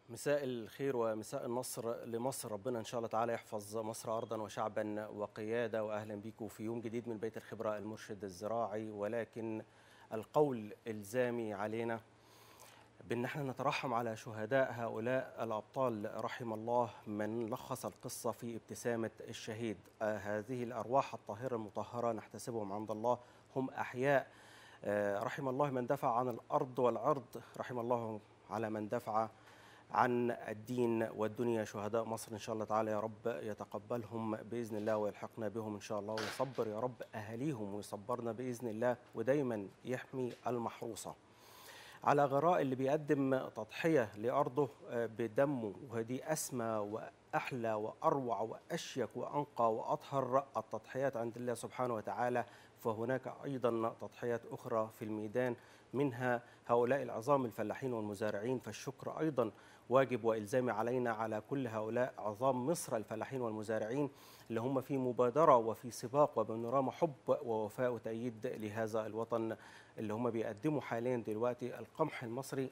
مساء الخير ومساء النصر لمصر ربنا ان شاء الله تعالى يحفظ مصر ارضا وشعبا وقياده واهلا بكم في يوم جديد من بيت الخبره المرشد الزراعي ولكن القول الزامي علينا بان احنا نترحم على شهداء هؤلاء الابطال رحم الله من لخص القصه في ابتسامه الشهيد آه هذه الارواح الطاهره المطهره نحتسبهم عند الله هم احياء آه رحم الله من دفع عن الارض والعرض رحم الله على من دفع عن الدين والدنيا شهداء مصر ان شاء الله تعالى يا رب يتقبلهم باذن الله ويلحقنا بهم ان شاء الله ويصبر يا رب اهاليهم ويصبرنا باذن الله ودايما يحمي المحروسه على غراء اللي بيقدم تضحيه لارضه بدمه وهذه اسمى واحلى واروع واشيك وانقى واطهر التضحيات عند الله سبحانه وتعالى فهناك ايضا تضحيات اخرى في الميدان منها هؤلاء العظام الفلاحين والمزارعين فالشكر ايضا واجب والزامي علينا على كل هؤلاء عظام مصر الفلاحين والمزارعين اللي هم في مبادره وفي سباق وبنرام حب ووفاء وتأييد لهذا الوطن اللي هم بيقدموا حاليا دلوقتي القمح المصري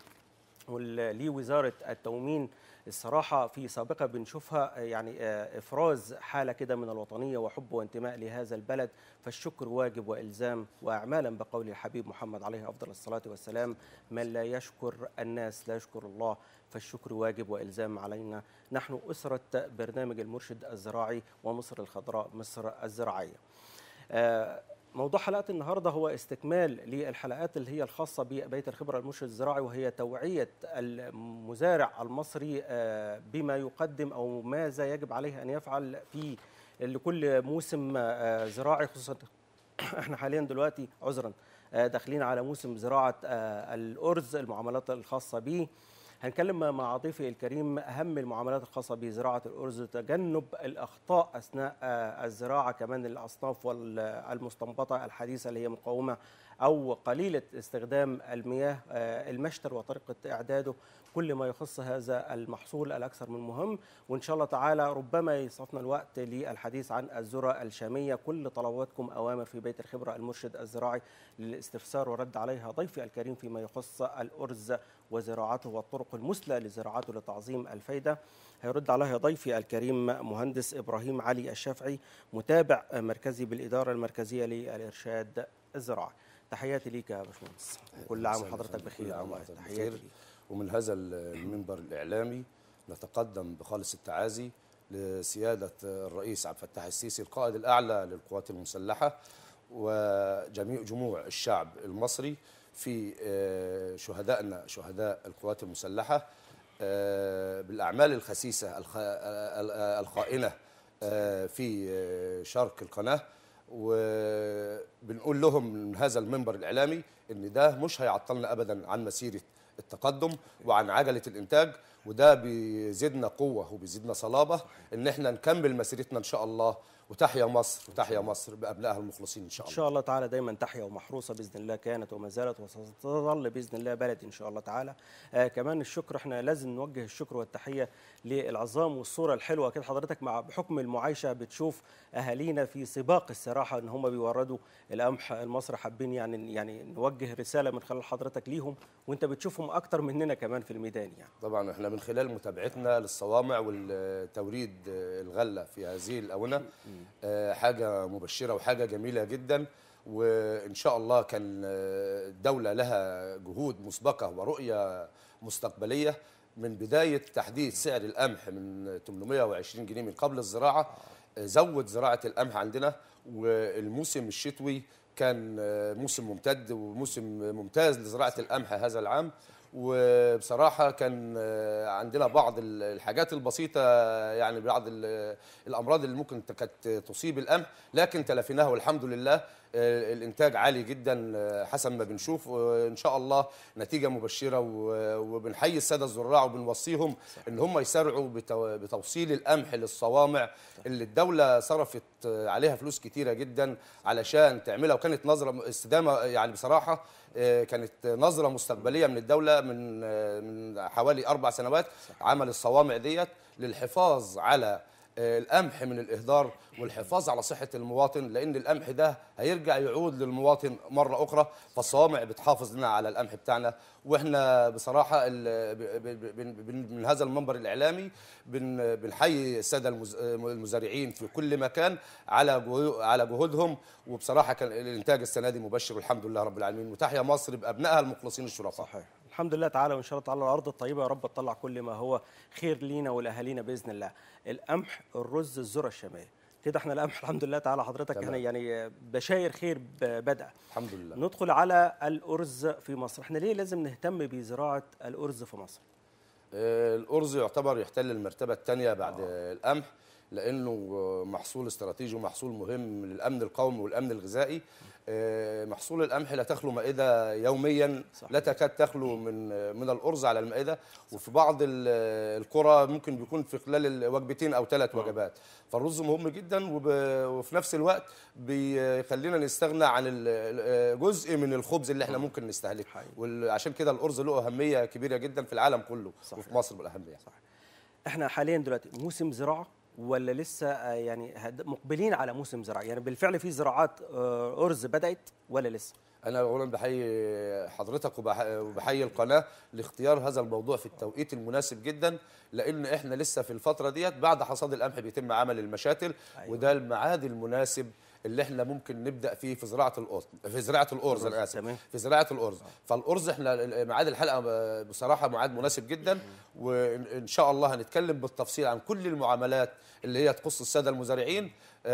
واللي وزاره التومين الصراحه في سابقه بنشوفها يعني افراز حاله كده من الوطنيه وحب وانتماء لهذا البلد فالشكر واجب والزام واعمالا بقول الحبيب محمد عليه افضل الصلاه والسلام من لا يشكر الناس لا يشكر الله فالشكر واجب والزام علينا نحن اسره برنامج المرشد الزراعي ومصر الخضراء مصر الزراعيه موضوع حلقه النهارده هو استكمال للحلقات اللي هي الخاصه ببيت الخبره المرشد الزراعي وهي توعيه المزارع المصري بما يقدم او ماذا يجب عليه ان يفعل في لكل موسم زراعي خصوصا احنا حاليا دلوقتي عذرا داخلين على موسم زراعه الارز المعاملات الخاصه به هنتكلم مع ضيفي الكريم اهم المعاملات الخاصه بزراعه الارز تجنب الاخطاء اثناء الزراعه كمان الاصناف والمستنبطه الحديثه اللي هي مقاومه او قليله استخدام المياه المشتر وطريقه اعداده كل ما يخص هذا المحصول الاكثر من مهم وان شاء الله تعالى ربما يصفنا الوقت للحديث عن الذره الشاميه كل طلباتكم اوامر في بيت الخبره المرشد الزراعي للاستفسار ورد عليها ضيفي الكريم فيما يخص الارز وزراعته والطرق المثلى لزراعته لتعظيم الفايده هيرد عليها ضيفي الكريم مهندس ابراهيم علي الشافعي متابع مركزي بالاداره المركزيه للارشاد الزراعي تحياتي ليك يا باشمهندس كل عام وحضرتك بخير والله تحياتي ليك ومن هذا المنبر الاعلامي نتقدم بخالص التعازي لسياده الرئيس عبد الفتاح السيسي القائد الاعلى للقوات المسلحه وجميع جموع الشعب المصري في شهدائنا شهداء القوات المسلحه بالاعمال الخسيسه الخائنه في شرق القناه وبنقول لهم من هذا المنبر الاعلامي ان ده مش هيعطلنا ابدا عن مسيره التقدم وعن عجله الانتاج وده بيزيدنا قوه وبيزيدنا صلابه ان احنا نكمل مسيرتنا ان شاء الله وتحيا مصر وتحيا مصر بابنائها المخلصين ان شاء الله. ان شاء الله تعالى دايما تحيا ومحروسه باذن الله كانت وما زالت وستظل باذن الله بلد ان شاء الله تعالى. آه كمان الشكر احنا لازم نوجه الشكر والتحيه للعظام والصوره الحلوه كده حضرتك مع بحكم المعايشه بتشوف اهالينا في سباق الصراحه ان هم بيوردوا القمح المصري حابين يعني يعني نوجه رساله من خلال حضرتك ليهم وانت بتشوفهم اكتر مننا كمان في الميدان يعني. طبعا احنا من خلال متابعتنا للصوامع والتوريد الغله في هذه الاونه حاجة مبشرة وحاجة جميلة جدا وإن شاء الله كان الدولة لها جهود مسبقة ورؤية مستقبلية من بداية تحديث سعر القمح من 820 جنيه من قبل الزراعة زود زراعة القمح عندنا والموسم الشتوي كان موسم ممتد وموسم ممتاز لزراعة القمح هذا العام وبصراحة كان عندنا بعض الحاجات البسيطة يعني بعض الأمراض اللي ممكن كانت تصيب القمح لكن تلافيناها والحمد لله الإنتاج عالي جدا حسب ما بنشوف وإن شاء الله نتيجة مبشرة وبنحيي السادة الزراع وبنوصيهم إن هم يسارعوا بتوصيل القمح للصوامع اللي الدولة صرفت عليها فلوس كتيرة جدا علشان تعملها وكانت نظرة استدامة يعني بصراحة كانت نظرة مستقبلية من الدولة من من حوالي أربع سنوات عمل الصوامع ديت للحفاظ على آه، القمح من الاهدار والحفاظ على صحه المواطن لان القمح ده هيرجع يعود للمواطن مره اخرى فالصوامع بتحافظ لنا على القمح بتاعنا واحنا بصراحه ال- ب- ب- ب- ب- من هذا المنبر الاعلامي بن- بنحيي الساده المز- المزارعين في كل مكان على جهو- على جهودهم وبصراحه كان الانتاج السنه دي مبشر والحمد لله رب العالمين وتحيا مصر بابنائها المخلصين الشرفاء صحيح الحمد لله تعالى وان شاء الله تعالى الارض الطيبه يا رب تطلع كل ما هو خير لينا ولاهالينا باذن الله القمح الرز الذره الشاميه كده احنا القمح الحمد لله تعالى حضرتك تمام. هنا يعني بشاير خير ب- بدأ الحمد لله ندخل على الأرز في مصر احنا ليه لازم نهتم بزراعة الأرز في مصر آه، الأرز يعتبر يحتل المرتبة الثانية بعد القمح لأنه محصول استراتيجي ومحصول مهم للأمن القومي والأمن الغذائي آه، محصول القمح لا تخلو مائدة يوميا صح. لا تكاد تخلو من من الأرز على المائدة وفي بعض ال- القرى ممكن بيكون في خلال وجبتين أو ثلاث وجبات فالرز مهم جدا وب- وفي نفس الوقت بيخلينا نستغنى عن ال- جزء من الخبز اللي احنا ممكن نستهلكه حقيقي. وعشان كده الأرز له أهمية كبيرة جدا في العالم كله صحيح. وفي مصر بالأهمية احنا حاليا دلوقتي موسم زراعة ولا لسه آه، يعني هد- مقبلين على موسم زراعة يعني بالفعل في زراعات آه، أرز بدأت ولا لسه أنا أولا بحيي حضرتك وبح- وبحيي القناة لاختيار هذا الموضوع في التوقيت المناسب جدا لأن إحنا لسه في الفترة ديت بعد حصاد القمح بيتم عمل المشاتل أيوة. وده الميعاد المناسب اللي احنا ممكن نبدا فيه في زراعه الارز في زراعه الارز انا اسف تمام. في زراعه الارز فالارز احنا ميعاد الحلقه بصراحه ميعاد مناسب جدا وان شاء الله هنتكلم بالتفصيل عن كل المعاملات اللي هي تخص الساده المزارعين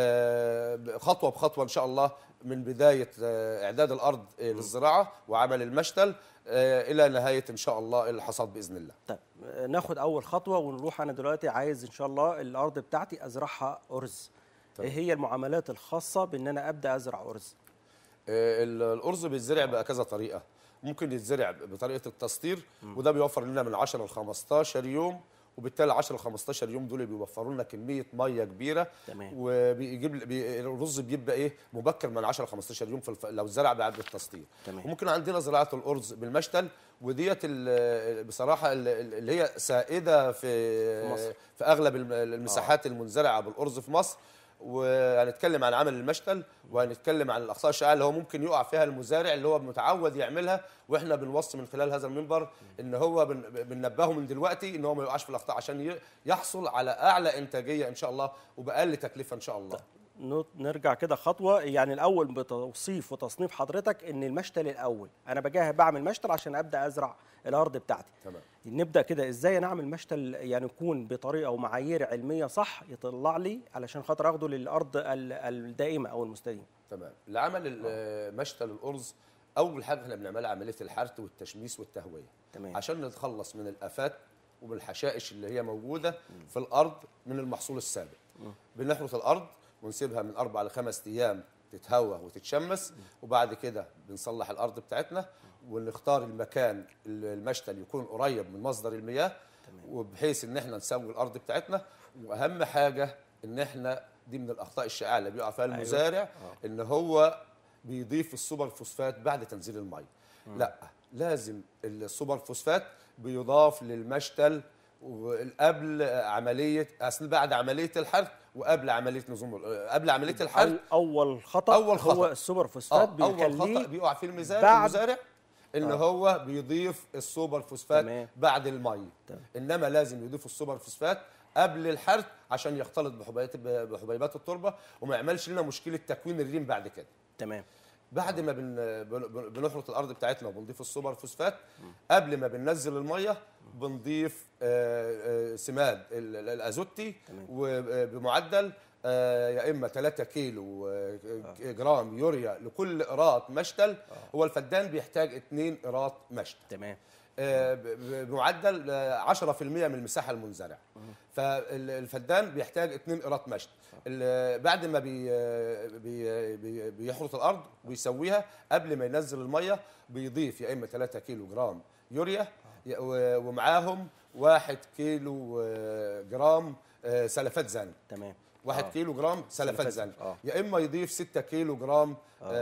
آه، خطوه بخطوه ان شاء الله من بدايه آه، اعداد الارض آه، للزراعه وعمل المشتل آه، الى نهايه ان شاء الله الحصاد باذن الله طيب آه، ناخد أول خطوة ونروح أنا دلوقتي عايز إن شاء الله الأرض بتاعتي أزرعها أرز تمام. إيه هي المعاملات الخاصة بإن أنا أبدأ أزرع أرز آه، ال- الارز بيتزرع بكذا طريقه ممكن يتزرع بطريقه التسطير وده بيوفر لنا من 10 ل 15 يوم وبالتالي 10 ل 15 يوم دول بيوفروا لنا كميه ميه كبيره تمام. وبيجيب بي الرز بيبقى ايه مبكر من 10 ل 15 يوم في الف... لو اتزرع بعد التسطير تمام. وممكن عندنا زراعه الارز بالمشتل وديت ال- بصراحه ال- ال- اللي هي سائده في في مصر. في اغلب الم- المساحات المنزرعه بالارز في مصر وهنتكلم عن عمل المشتل وهنتكلم عن الاخطاء الشائعه اللي هو ممكن يقع فيها المزارع اللي هو متعود يعملها واحنا بنوصي من خلال هذا المنبر ان هو بن- بننبهه من دلوقتي ان هو ما يقعش في الاخطاء عشان ي- يحصل على اعلى انتاجيه ان شاء الله وباقل تكلفه ان شاء الله نط- نرجع كده خطوة يعني الأول بتوصيف وتصنيف حضرتك إن المشتل الأول أنا بجاهد بعمل مشتل عشان أبدأ أزرع الأرض بتاعتي تمام نبدأ كده إزاي أنا أعمل مشتل يعني يكون بطريقة ومعايير علمية صح يطلع لي علشان خاطر أخده للأرض ال- الدائمة أو المستديمة تمام لعمل ال- مشتل الارز اول حاجه احنا بنعملها عمليه الحرث والتشميس والتهويه تمام. عشان نتخلص من الافات ومن الحشائش اللي هي موجوده في الارض من المحصول السابق بنحرث الارض ونسيبها من اربع لخمس ايام تتهوى وتتشمس وبعد كده بنصلح الارض بتاعتنا ونختار المكان اللي المشتل يكون قريب من مصدر المياه وبحيث ان احنا نسوي الارض بتاعتنا واهم حاجه ان احنا دي من الاخطاء الشائعه اللي بيقع فيها المزارع ان هو بيضيف السوبر فوسفات بعد تنزيل الميه لا لازم السوبر فوسفات بيضاف للمشتل قبل عمليه اصل بعد عمليه الحرث وقبل عمليه نظام قبل عمليه الحرث أو- أول خطأ أول هو خطأ. السوبر فوسفات آه اول خطا بيخليه بيقع فيه الميزان بعد- المزارع ان هو بيضيف السوبر فوسفات تمام. بعد الميه تمام. انما لازم يضيف السوبر فوسفات قبل الحرث عشان يختلط بحبيبات بحبيبات التربه وما يعملش لنا مشكله تكوين الريم بعد كده تمام بعد ما بن بن- بنحرث الارض بتاعتنا وبنضيف السوبر فوسفات قبل ما بننزل الميه بنضيف آه، آه، سماد ال- ال- الازوتي وبمعدل آه، يا اما 3 كيلو آه، جرام يوريا لكل قراط مشتل هو الفدان بيحتاج 2 قراط مشتل تمام آه، ب- ب- بمعدل آه، 10% من المساحه المنزرعه فالفدان بيحتاج 2 قراط مشت ال- بعد ما بي بي بي بيحرث الارض ويسويها قبل ما ينزل الميه بيضيف يا اما 3 كيلو جرام يوريا ي- و- ومعاهم 1 كيلو آه، جرام آه، سلفات زن تمام 1 آه. كيلو جرام سلفات سلفات، زنك آه. يا اما يضيف 6 كيلو جرام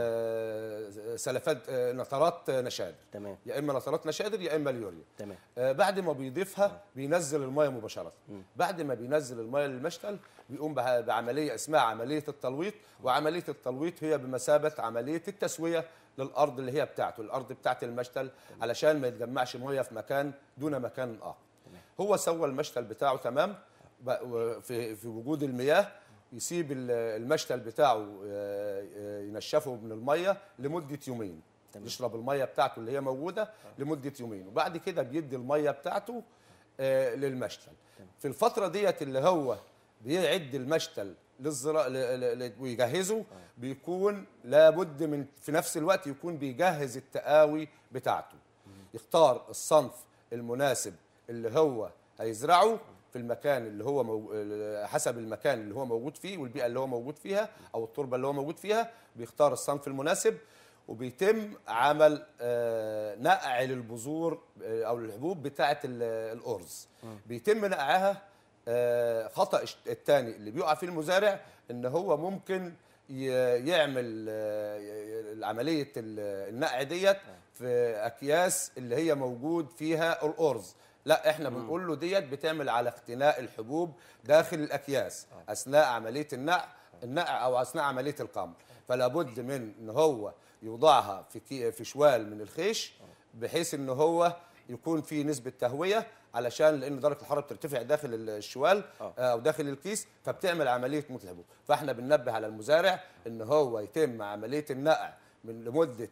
آه سلفات آه نترات نشادر تمام يا اما نترات نشادر يا اما اليوريا تمام آه، بعد ما بيضيفها بينزل الميه مباشره بعد ما بينزل الميه للمشتل بيقوم بع- بعمليه اسمها عمليه التلويط وعمليه التلويط هي بمثابه عمليه التسويه للارض اللي هي بتاعته الارض بتاعه المشتل علشان ما يتجمعش ميه في مكان دون مكان اخر هو سوى المشتل بتاعه تمام ب- و- في في وجود المياه يسيب ال- المشتل بتاعه آه، آه، ينشفه من الميه لمده يومين تمام. يشرب الميه بتاعته اللي هي موجوده لمده يومين وبعد كده بيدي الميه بتاعته آه، للمشتل في الفتره ديت اللي هو بيعد المشتل للزراعة ويجهزه بيكون لابد من في نفس الوقت يكون بيجهز التقاوي بتاعته يختار الصنف المناسب اللي هو هيزرعه في المكان اللي هو مو... حسب المكان اللي هو موجود فيه والبيئه اللي هو موجود فيها او التربه اللي هو موجود فيها بيختار الصنف المناسب وبيتم عمل آه، نقع للبذور آه، او الحبوب بتاعه ال- الارز بيتم نقعها آه، خطا الش- التاني اللي بيقع فيه المزارع ان هو ممكن ي- يعمل آه، عمليه ال- النقع ديت في اكياس اللي هي موجود فيها الارز لا احنا بنقول له ديت بتعمل على اختناق الحبوب داخل الاكياس اثناء عمليه النقع النقع او اثناء عمليه القمر فلا بد من ان هو يوضعها في كي في شوال من الخيش بحيث ان هو يكون في نسبه تهويه علشان لان درجه الحراره بترتفع داخل الشوال آه. او داخل الكيس فبتعمل عمليه موت الحبوب فاحنا بننبه على المزارع ان هو يتم عمليه النقع من لمده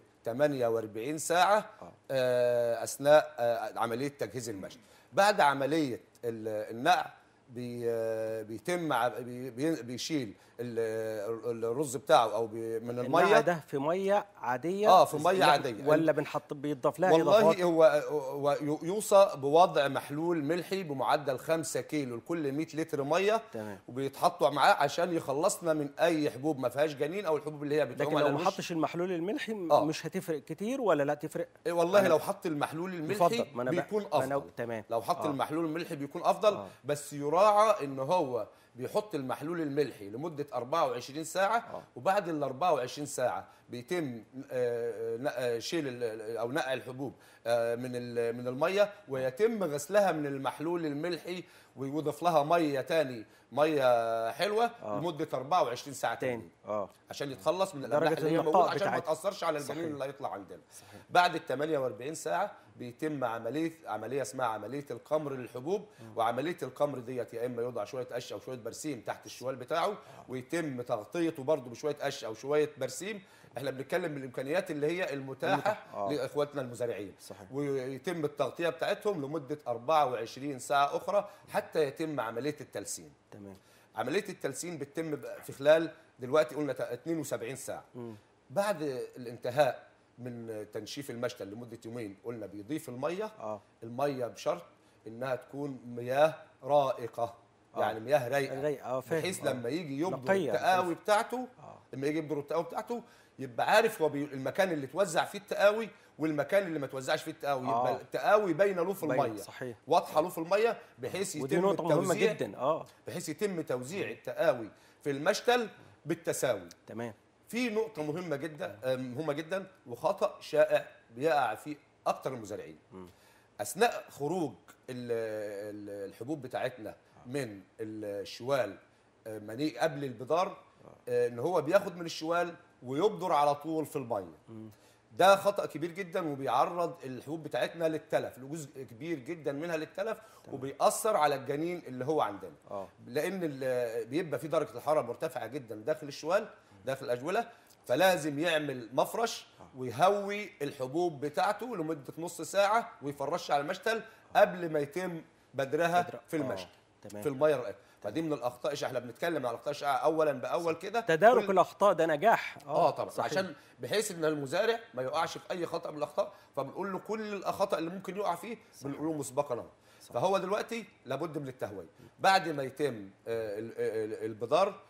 48 ساعه آه، اثناء آه، عمليه تجهيز المشي بعد عمليه ال- النقع بي آه، بيتم ع- بي- بي- بيشيل ال- ال- الرز بتاعه او بي من النوع الميه ده في ميه عاديه آه، في مية لا- عادية. ولا بنحط بيضاف لها اضافات والله هو هو يو- يوصى بوضع محلول ملحي بمعدل 5 كيلو لكل 100 لتر ميه تمام. وبيتحطوا معاه عشان يخلصنا من اي حبوب ما فيهاش جنين او الحبوب اللي هي بتعوم لكن على لو ما الوش. حطش المحلول الملحي م- آه. مش هتفرق كتير ولا لا تفرق إيه والله أنا- لو حط المحلول الملحي يفضل. ما أنا بقى- بيكون ما أنا- افضل تمام. لو حط آه. المحلول الملحي بيكون افضل آه. بس يراعى ان هو بيحط المحلول الملحي لمده 24 ساعه آه. وبعد ال 24 ساعه بيتم آه، ن- آه، شيل ال- او نقع الحبوب آه، من ال- من الميه ويتم غسلها من المحلول الملحي ويضاف لها ميه تاني ميه حلوه آه. لمده 24 ساعه تاني تاني اه عشان يتخلص من درجة الاملاح اللي هي النقاء موجوده عشان ما بتاعتها. تاثرش على الجنين صحيح. اللي هيطلع عندنا صحيح. بعد ال 48 ساعه بيتم عمليه عمليه اسمها عمليه القمر للحبوب وعمليه القمر ديت يا اما يوضع شويه قش او شويه برسيم تحت الشوال بتاعه ويتم تغطيته برضه بشويه قش او شويه برسيم احنا بنتكلم بالامكانيات اللي هي المتاحه المتاح. آه. لاخواتنا المزارعين صحيح. ويتم التغطيه بتاعتهم لمده 24 ساعه اخرى حتى يتم عمليه التلسين تمام عمليه التلسين بتتم بقى في خلال دلوقتي قلنا تا- 72 ساعه مم. بعد الانتهاء من تنشيف المشتل لمده يومين قلنا بيضيف الميه اه الميه بشرط انها تكون مياه رائقه آه. يعني مياه رايقه رايقة، آه، فاهم. بحيث آه. لما يجي يبدر نقية. التقاوي بتاعته آه. لما يجي يبدر التقاوي بتاعته يبقى عارف هو بي... المكان اللي توزع فيه التقاوي والمكان اللي ما توزعش فيه التقاوي آه. يبقى التقاوي باينه له في باينة، الميه صحيح. واضحه له في الميه بحيث يتم ودي نقطه مهمه التوزيع جدا اه بحيث يتم توزيع التقاوي في المشتل بالتساوي تمام في نقطة مهمة جدا آه، مهمة جدا وخطأ شائع بيقع فيه أكتر المزارعين. أثناء خروج ال- ال- الحبوب بتاعتنا من الشوال آه، منيء قبل البدار آه، إن هو بياخد من الشوال ويبدر على طول في المية. ده خطأ كبير جدا وبيعرض الحبوب بتاعتنا للتلف، جزء كبير جدا منها للتلف وبيأثر على الجنين اللي هو عندنا. اه لان ال- بيبقى في درجه الحراره مرتفعه جدا داخل الشوال داخل الاجوله فلازم يعمل مفرش ويهوي الحبوب بتاعته لمده نص ساعه ويفرشها على المشتل قبل ما يتم بدرها بدر- في آه، المشتل تمام. في الميه الرقيقه فدي من الاخطاء إيش احنا بنتكلم عن الاخطاء الشائعه اولا باول كده تدارك كل- الاخطاء ده نجاح اه طبعا صحيح. عشان بحيث ان المزارع ما يقعش في اي خطا من الاخطاء فبنقول له كل الخطا اللي ممكن يقع فيه بنقول له مسبقا اهو فهو دلوقتي لابد من التهويه بعد ما يتم آه، ال- ال- البدار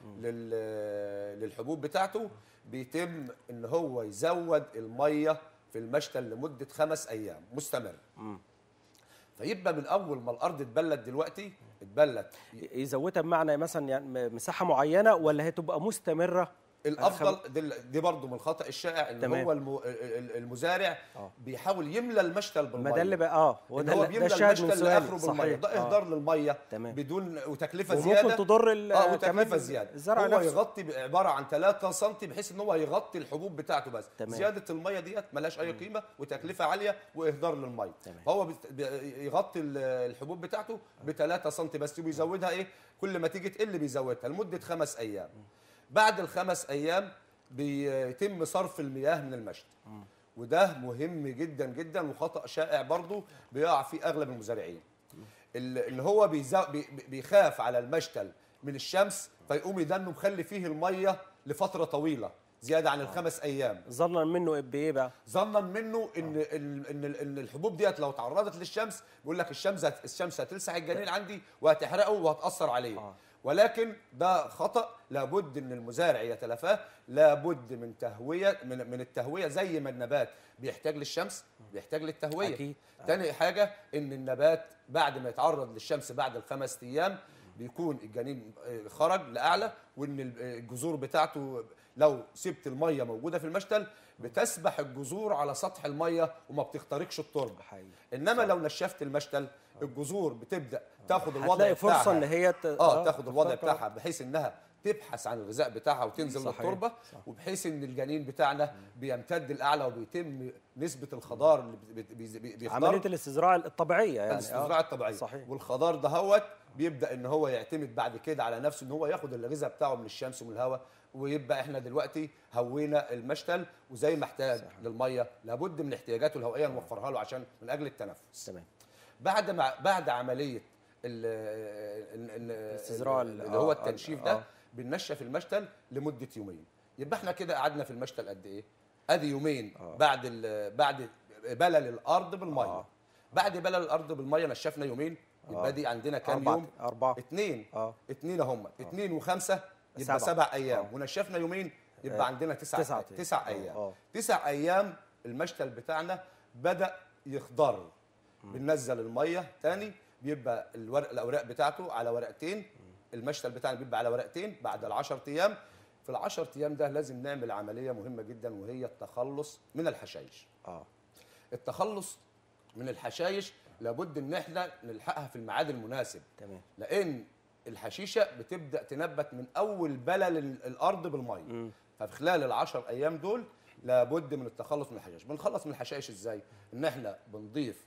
لل- للحبوب بتاعته بيتم ان هو يزود الميه في المشتل لمده خمس ايام مستمر مم. فيبقى من اول ما الارض اتبلت دلوقتي اتبلت يزودها بمعنى مثلا يعني م- مساحه معينه ولا هي تبقى مستمره الافضل دي, دي برضه من الخطا الشائع ان تمام. هو الم- ال- المزارع آه. بيحاول يملى المشتل بالميه ما ده اللي بقى اه ان ده هو اللي- ده بيملى الشاهد من المشتل سؤالي لاخره بالميه صحيح ده آه. اهدار للميه تمام. بدون وتكلفه وممكن زياده تضر ال- اه كمان وتكلفه زياده الزرع هو نفسه. يغطي عباره عن 3 سم بحيث ان هو يغطي الحبوب بتاعته بس تمام. زياده الميه ديت ملهاش اي قيمه وتكلفه عاليه واهدار للميه تمام. فهو بت- بي- يغطي ال- الحبوب بتاعته ب 3 سم بس وبيزودها ايه كل ما تيجي تقل بيزودها لمده خمس ايام بعد الخمس ايام بيتم صرف المياه من المشتل وده مهم جدا جدا وخطا شائع برضو بيقع فيه اغلب المزارعين ال- ان هو بيزا- بي- بي- بيخاف على المشتل من الشمس فيقوم يدنه مخلي فيه الميه لفتره طويله زياده عن الخمس ايام ظنا منه بايه بقى ظنا منه ان ان ان ان الحبوب ديت لو تعرضت للشمس بيقول لك الشمس هت- الشمس هتلسع الجنين عندي وهتحرقه وهتاثر عليه آه. ولكن ده خطا لابد ان المزارع يتلافاه لابد من تهويه من من التهويه زي ما النبات بيحتاج للشمس بيحتاج للتهويه أكيد. تاني حاجه ان النبات بعد ما يتعرض للشمس بعد الخمس ايام بيكون الجنين آه، خرج لاعلى وان ال- آه، الجذور بتاعته لو سبت الميه موجوده في المشتل بتسبح الجذور على سطح الميه وما بتخترقش التربه حقيقي انما لو نشفت المشتل الجذور بتبدا تاخد الوضع هتلاقي فرصه بتاعها. ان هي ت... اه تاخد الوضع تخترق. بتاعها بحيث انها تبحث عن الغذاء بتاعها وتنزل صحيح، للتربه صح. وبحيث ان الجنين بتاعنا بيمتد الاعلى وبيتم نسبه الخضار اللي بي- بي- بي- بيخضر عمليه الاستزراع الطبيعيه يعني الاستزراع الطبيعيه صحيح. والخضار دهوت بيبدا ان هو يعتمد بعد كده على نفسه ان هو ياخد الغذاء بتاعه من الشمس ومن الهواء ويبقى احنا دلوقتي هوينا المشتل وزي ما احتاج للميه لابد من احتياجاته الهوائيه نوفرها له عشان من اجل التنفس تمام بعد ما بعد عمليه ال- ال- ال- الاستزراع ال- اللي هو آه، التنشيف آه. ده بننشف المشتل لمده يومين يبقى احنا كده قعدنا في المشتل قد ايه ادي يومين بعد ال- بعد بلل الارض بالميه آه. بعد بلل الارض بالميه نشفنا يومين يبقى دي عندنا كام أربعة يوم أربعة اتنين اه اتنين هم اتنين وخمسة سبعة. يبقى سبع ايام آه. ونشفنا يومين يبقى آه. عندنا تسع تسعة تسع, أيام. تسع آه. ايام آه. تسع ايام المشتل بتاعنا بدا يخضر بننزل الميه تاني بيبقى الورق الاوراق بتاعته على ورقتين المشتل بتاعنا بيبقى على ورقتين بعد العشر ايام في العشر ايام ده لازم نعمل عمليه مهمه جدا وهي التخلص من الحشائش اه التخلص من الحشائش لابد ان احنا نلحقها في الميعاد المناسب تمام لان الحشيشه بتبدا تنبت من اول بلل ال- الارض بالميه مم. ففي خلال العشر ايام دول لابد من التخلص من الحشائش بنخلص من الحشائش ازاي ان احنا بنضيف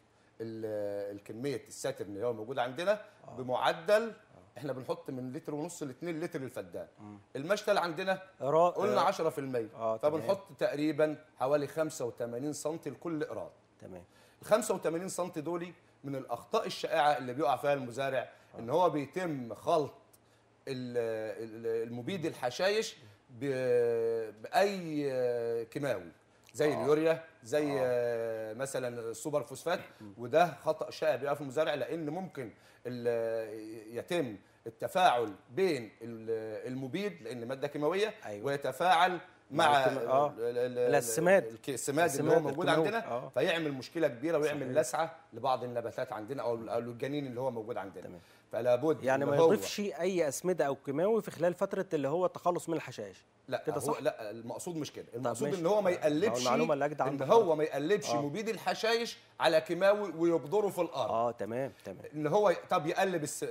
ال- الكميه الساتر اللي هو موجود عندنا بمعدل احنا بنحط من لتر ونص ل 2 لتر الفدان المشتل عندنا را... قلنا آه. 10% آه، تمام. فبنحط تقريبا حوالي 85 سم لكل اقراض تمام ال 85 سم دول من الاخطاء الشائعه اللي بيقع فيها المزارع ان هو بيتم خلط ال- ال- المبيد الحشايش ب- باي كيماوي زي اليوريا زي آه. مثلا السوبر فوسفات وده خطا شائع بيقع في المزارع لان ممكن ال- يتم التفاعل بين ال- المبيد لان ماده كيماويه أيوة. ويتفاعل مع مع الكيما- آه. ال- ال- ال- السماد. الك- السماد اللي السماد هو موجود الكيماوي. عندنا آه. فيعمل مشكله كبيره ويعمل صحيح. لسعه لبعض النباتات عندنا او أو الجنين اللي هو موجود عندنا تمام. فلا بد يعني إن ما هو- يضيفش اي اسمده او كيماوي في خلال فتره اللي هو التخلص من الحشائش لا كده هو صح؟ لا المقصود مش كده المقصود ماشي. ان هو ما ما هو يقلبش المعلومة اللي أجدع ان عند هو ما يقلبش آه. مبيد الحشايش على كيماوي ويبذره في الارض اه تمام تمام ان هو طب يقلب الس... ال-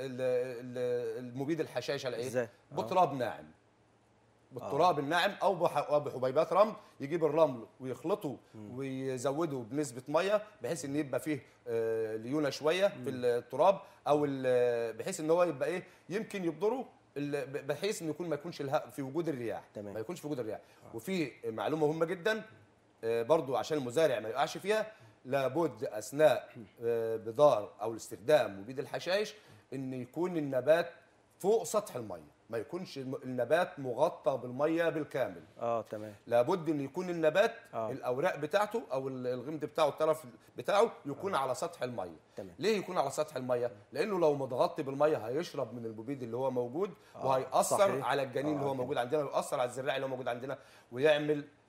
ال- المبيد الحشائش على ايه إزاي؟ آه. بتراب ناعم بالتراب الناعم او بح- أو بحبيبات رمل يجيب الرمل ويخلطه ويزوده بنسبه ميه بحيث ان يبقى فيه آه، ليونه شويه في التراب او ال- بحيث ان هو يبقى ايه يمكن يبذره ال- ب- بحيث انه يكون ما يكونش الها- في وجود الرياح تمام. ما يكونش في وجود الرياح وفي معلومه مهمه جدا آه، برضو عشان المزارع ما يقعش فيها لابد اثناء آه، بذار او الاستخدام مبيد الحشائش ان يكون النبات فوق سطح الميه ما يكونش الم- النبات مغطى بالميه بالكامل اه تمام لابد ان يكون النبات آه. الاوراق بتاعته او ال- الغمد بتاعه الطرف بتاعه يكون على سطح الميه تمام. ليه يكون على سطح الميه لانه لو متغطي بالميه هيشرب من المبيد اللي هو موجود آه، وهيأثر صحيح. على الجنين اللي آه، هو موجود عندنا ويأثر على الزراعي اللي هو موجود عندنا ويعمل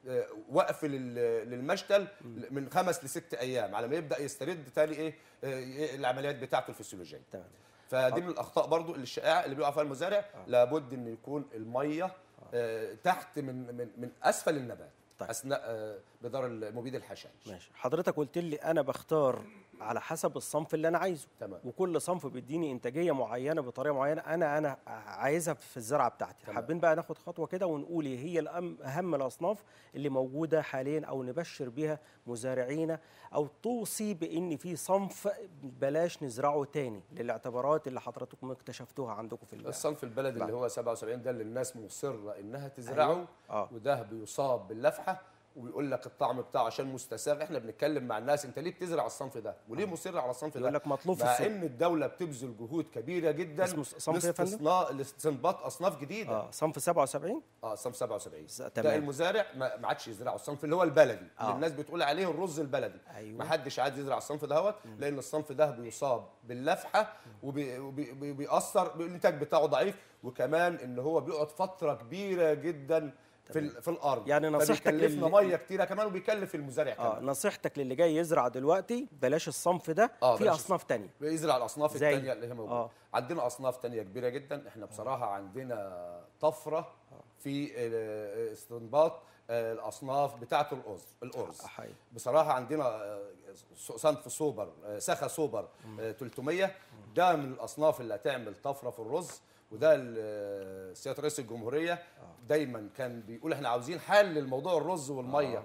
آه، وقف لل- للمشتل من خمس لست ايام على ما يبدا يسترد تاني ايه آه، العمليات بتاعته الفسيولوجيه تمام فدي من الاخطاء برضو اللي الشائعه اللي بيقع فيها المزارع لابد ان يكون الميه آه، تحت من من من اسفل النبات طيب. اثناء آه، بدار المبيد الحشائش ماشي حضرتك قلت لي انا بختار على حسب الصنف اللي انا عايزه تمام. وكل صنف بيديني انتاجيه معينه بطريقه معينه انا انا عايزها في الزراعه بتاعتي تمام. حابين بقى ناخد خطوه كده ونقول ايه هي الأم اهم الاصناف اللي موجوده حاليا او نبشر بيها مزارعينا او توصي بان في صنف بلاش نزرعه تاني للاعتبارات اللي حضراتكم اكتشفتوها عندكم في البلد الصنف البلدي بعد. اللي هو 77 ده اللي الناس مصره انها تزرعه أيوة. آه. وده بيصاب باللفحه وبيقول لك الطعم بتاعه عشان مستساغ احنا بنتكلم مع الناس انت ليه بتزرع الصنف ده وليه مصر على الصنف ده يقول لك مطلوب في مع السوق. ان الدوله بتبذل جهود كبيره جدا اسمه صنف إيه يا فندم؟ لاستصنا- لاستنباط اصناف جديده اه صنف 77 اه صنف 77 س- ده تمام. المزارع ما ما عادش يزرعه الصنف اللي هو البلدي اللي آه. الناس بتقول عليه الرز البلدي أيوة. ما حدش عايز يزرع الصنف دهوت لان الصنف ده بيصاب باللفحه وبيأثر بالانتاج بتاعه ضعيف وكمان ان هو بيقعد فتره كبيره جدا في ال- في الارض يعني نصيحتك فبيكلفنا لل- ميه كتيره كمان وبيكلف المزارع اه كمان نصيحتك للي جاي يزرع دلوقتي بلاش الصنف ده آه، في بلاش اصناف تانية بيزرع الاصناف زي- الثانيه اللي هي موجوده آه. عندنا اصناف ثانيه كبيره جدا احنا بصراحه عندنا طفره في آه، استنباط آه، الاصناف بتاعه الارز الارز حقيقي. بصراحه عندنا آه، صنف سوبر آه، سخا سوبر آه، 300 ده من الاصناف اللي هتعمل طفره في الرز وده ال- سياده رئيس الجمهوريه دايما كان بيقول احنا عاوزين حل لموضوع الرز والميه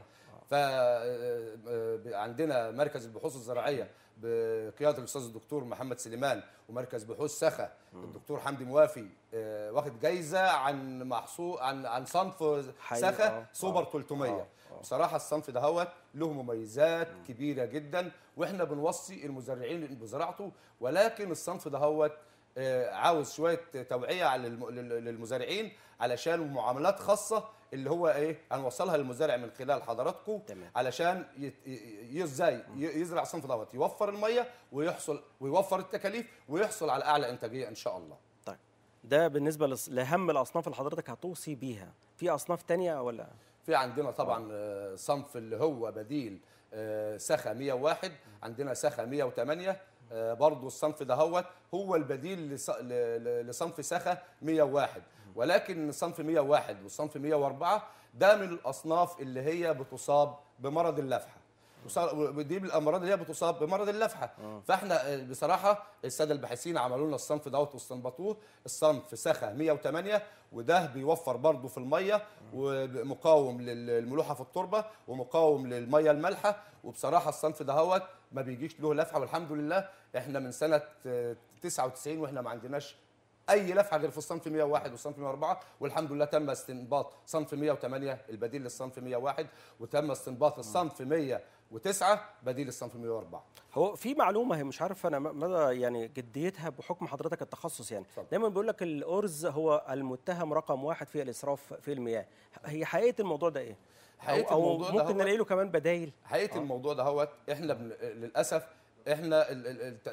فعندنا مركز البحوث الزراعيه بقياده الاستاذ الدكتور محمد سليمان ومركز بحوث سخا الدكتور حمدي موافي آه، واخد جايزه عن محصول عن عن صنف حقيقي، سخا آه، سوبر آه، 300 آه، بصراحه الصنف دهوت له مميزات كبيره جدا واحنا بنوصي المزارعين بزراعته ولكن الصنف دهوت آه، عاوز شويه توعيه على الم- لل- للمزارعين علشان معاملات خاصه اللي هو ايه هنوصلها للمزارع من خلال حضراتكم تمام. علشان يت- ي- ي- ازاي ي- يزرع الصنف دوت يوفر الميه ويحصل ويوفر التكاليف ويحصل على اعلى انتاجيه ان شاء الله طيب ده بالنسبه لص- لاهم الاصناف اللي حضرتك هتوصي بيها في اصناف تانية ولا في عندنا طبعا آه، صنف اللي هو بديل آه، سخا 101 عندنا سخا 108 آه، برضو الصنف ده هو هو البديل لص- ل- ل- لصنف سخا 101 ولكن صنف 101 والصنف 104 ده من الاصناف اللي هي بتصاب بمرض اللفحه وصار- ودي من الامراض اللي هي بتصاب بمرض اللفحه فاحنا آه، بصراحه الساده الباحثين عملوا لنا الصنف دوت واستنبطوه الصنف سخا 108 وده بيوفر برضه في الميه ومقاوم للملوحه في التربه ومقاوم للميه المالحه وبصراحه الصنف دهوت ما بيجيش له لفحه والحمد لله احنا من سنه آه، 99 واحنا ما عندناش اي لفحه غير في الصنف 101 والصنف 104 والحمد لله تم استنباط صنف 108 البديل للصنف 101 وتم استنباط الصنف 109 بديل للصنف 104 هو في معلومه هي مش عارف انا م- مدى يعني جديتها بحكم حضرتك التخصص يعني اتفضل. دايما بيقول لك الارز هو المتهم رقم واحد في الاسراف في المياه هي حقيقه الموضوع ده ايه حقيقة او, أو الموضوع ده ممكن هو- نلاقي له كمان بدايل حقيقه الموضوع ده هوت احنا بن... للاسف احنا ال- ال- ال-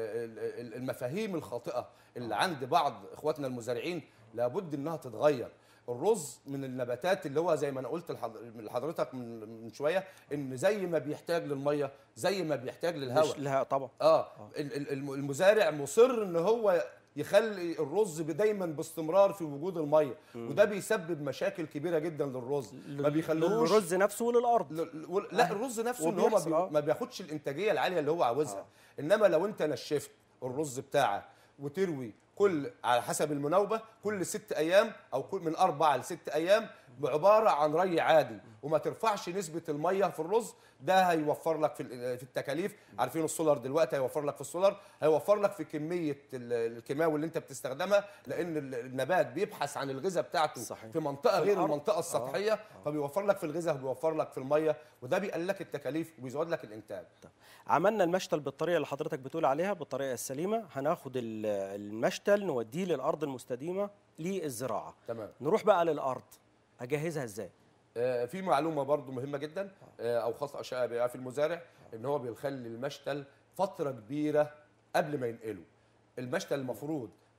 ال- ال- المفاهيم الخاطئه اللي عند بعض اخواتنا المزارعين لابد انها تتغير الرز من النباتات اللي هو زي ما انا قلت لحض- لحضرتك من من شويه ان زي ما بيحتاج للميه زي ما بيحتاج مش للهواء لها طبعا اه ال- ال- الم- المزارع مصر ان هو يخلي الرز دايما باستمرار في وجود الميه وده بيسبب مشاكل كبيره جدا للرز ما بيخلوش الرز نفسه وللارض ل- ل- لا الرز نفسه ان هو ما, وبيحصل، آه. بي... ما بياخدش الانتاجيه العاليه اللي هو عاوزها انما لو انت نشفت الرز بتاعك وتروي كل على حسب المناوبه كل ست ايام او كل من اربع لست ايام عباره عن ري عادي وما ترفعش نسبه الميه في الرز ده هيوفر لك في ال- في التكاليف عارفين السولار دلوقتي هيوفر لك في السولار هيوفر لك في كميه ال- الكيماوي اللي انت بتستخدمها لان ال- النبات بيبحث عن الغذاء بتاعته صحيح. في منطقه في غير الأرض. المنطقه السطحيه فبيوفر لك في الغذاء وبيوفر لك في الميه وده بيقلل لك التكاليف وبيزود لك الانتاج عملنا المشتل بالطريقه اللي حضرتك بتقول عليها بالطريقه السليمه هناخد ال- المشتل نوديه للارض المستديمه للزراعه تمام نروح بقى للارض اجهزها ازاي آه، في معلومه برضو مهمه جدا آه، او خاصه شائعه بيها في المزارع ان هو بيخلي المشتل فتره كبيره قبل ما ينقله المشتل المفروض